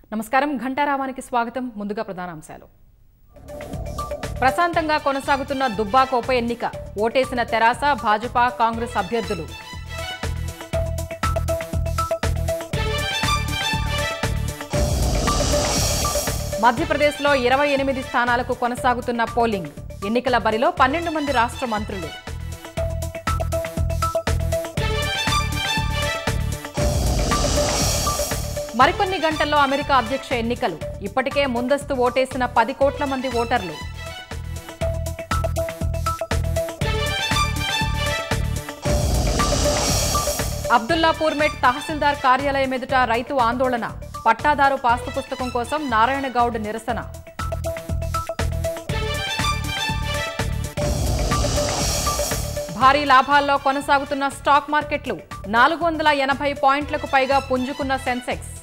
నమస్కారం ఘంటారావానికి స్వాగతం ముందుగా ప్రధానాంశాలు ప్రశాంతంగా కొనసాగుతున్న దుబ్బాక ఉప ఎన్నిక ఓటేసిన తెరాస భాజపా కాంగ్రెస్ అభ్యర్థులు మధ్యప్రదేశ్లో ఇరవై ఎనిమిది స్థానాలకు కొనసాగుతున్న పోలింగ్ ఎన్నికల బరిలో పన్నెండు మంది రాష్ట్ర మంత్రులు మరికొన్ని గంటల్లో అమెరికా అధ్యక్ష ఎన్నికలు ఇప్పటికే ముందస్తు ఓటేసిన పది కోట్ల మంది ఓటర్లు అబ్దుల్లాపూర్ మెట్ తహసీల్దార్ కార్యాలయం ఎదుట రైతు ఆందోళన పట్టాదారు పాస్తు పుస్తకం కోసం నారాయణ గౌడ్ నిరసన భారీ లాభాల్లో కొనసాగుతున్న స్టాక్ మార్కెట్లు నాలుగు వందల ఎనభై పాయింట్లకు పైగా పుంజుకున్న సెన్సెక్స్